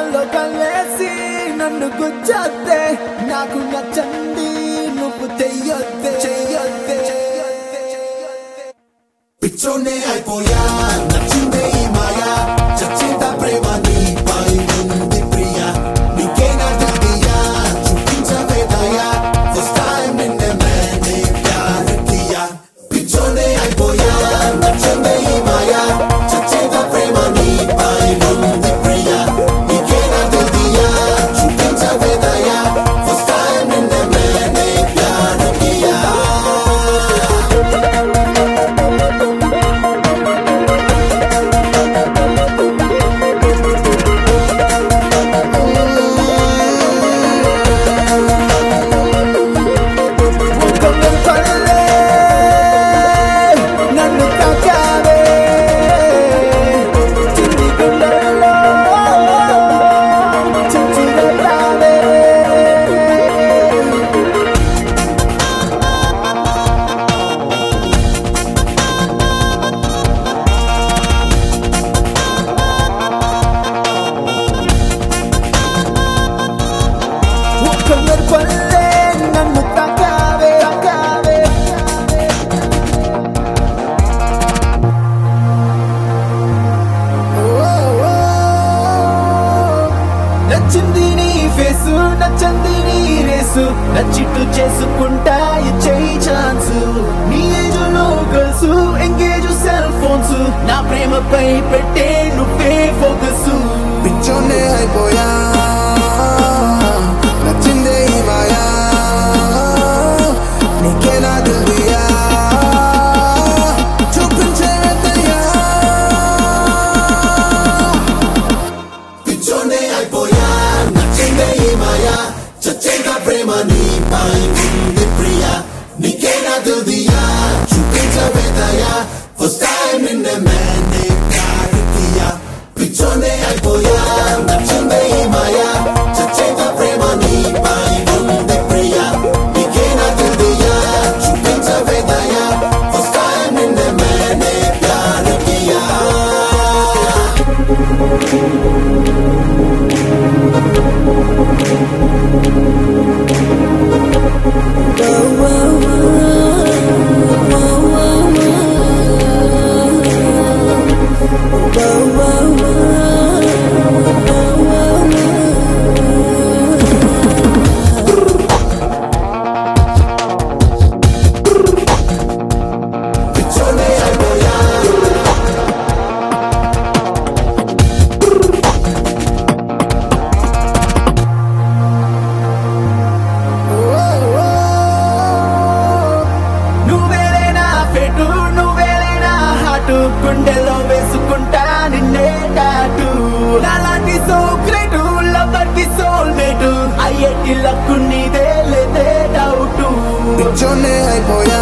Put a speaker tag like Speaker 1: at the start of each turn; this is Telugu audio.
Speaker 1: కళ్ళల్లో కళ్ళేసి నన్ను గుచ్చొద్దే నాకు నచ్చంది నువ్వు చెయ్యొద్దే చెయ్యొద్దే
Speaker 2: పిచ్చోనే అయిపోయా నచ్చిందే ఈ మాయా చచ్చేత ప్రేమ నీపై ఉంది ప్రియా నీకేనా తెలియా చూపించవే దయా ఫస్ట్ టైం నిన్నే మేనే ప్యార్ కియా పిచ్చోనే అయిపోయా నచ్చిందే ఈ మాయా చచ్చేత ప్రేమ నీపై ఉంది ప్రియా నీకేనా తెలియా చూపించవే దయా ఫస్ట్ టైం నిన్నే మేనే ప్యార్ కియా
Speaker 1: కొందరు పల్లె నన్ను తాకావే చిన్ని గుండెల్లో చచ్చిరతావే కొందరు పల్లె నన్ను తాకావే తాకావే నచ్చింది నీ ఫేసు నచ్చంది నీ రేసు నచ్చిట్టు చేసుకుంటా ఇచ్చేయి ఛాన్స్ నీ ఏజ్ లో గర్ల్స్ ఎంగేజ్ సెల్ ఫోన్స్ నా ప్రేమపై పెట్టే నువ్వే ఫోకస్
Speaker 2: పిచ్చోనే అయిపోయా నచ్చిందే ఈ మాయా నీకేనా తెలియా చూపించే దయా పిచ్చోనే అయిపోయా నచ్చిందే ఈ మాయా చచ్చేగా ప్రేమ నీపై ఉంది ప్రియా నీకేనా తెలియా చూపించవే దయా ఫస్ట్ టైం నిన్నే మేనే ప్యార్ కియా పిచ్చోనే అయిపోయా నచ్చిందే ఈ మాయా చచ్చేగా ప్రేమ నీపై ఉంది ప్రియా నీకేనా తెలియా చూపించవే దయా ఫస్ట్ టైం నిన్నే మేనే ప్యార్ కియా పిచ్చోనే అయిపోయా
Speaker 1: నువ్వేలే నా పెట్టు నువ్వేలే నా హాటు గుండెలో వేసుకుంటా నిన్నే టాటు నాలాంటి సోగ్రేటు లవర్కి సోల్మేటు అయ్యేటి లక్కు నీదే లేదే డౌటు
Speaker 2: పిచ్చోనే అయిపోయా